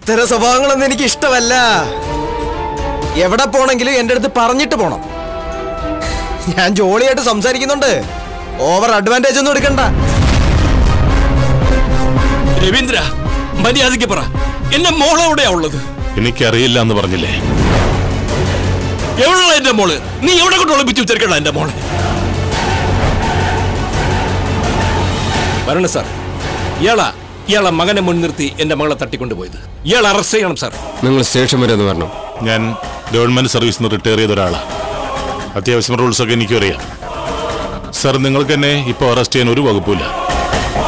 ഇത്തരം സ്വഭാവങ്ങളൊന്നും എനിക്ക് ഇഷ്ടമല്ല എവിടെ പോണെങ്കിലും എന്റെ അടുത്ത് പറഞ്ഞിട്ട് പോണം ഞാൻ ജോളിയായിട്ട് സംസാരിക്കുന്നുണ്ട് ഓവർ അഡ്വാൻറ്റേജ് ഒന്നും എടുക്കണ്ട രവീന്ദ്ര മര്യാദയ്ക്ക് പറ എന്റെ മോള് എവിടെയാ ഉള്ളത് എനിക്കറിയില്ല എന്ന് പറഞ്ഞില്ലേ എവിടെയുള്ള എന്റെ മോള് നീ എവിടെ കൊണ്ട് ഒളിപ്പിച്ചു വെച്ചിരിക്കണ എന്റെ മോളെ വരണ സാർ ഇയാളാ ഇയാളെ മകനെ മുൻനിർത്തി എന്റെ മകളെ തട്ടിക്കൊണ്ടുപോയത് ഇയാൾ അറസ്റ്റ് ചെയ്യണം സാർ നിങ്ങൾ സ്റ്റേഷൻ വരെ ഒന്ന് വരണം ഞാൻ ഗവൺമെന്റ് സർവീസിൽ നിന്ന് റിട്ടയർ ചെയ്ത ഒരാളാണ് അത്യാവശ്യം റൂൾസ് ഒക്കെ എനിക്കും അറിയാം സർ നിങ്ങൾക്ക് എന്നെ ഇപ്പോൾ അറസ്റ്റ് ചെയ്യാൻ ഒരു വകുപ്പില്ല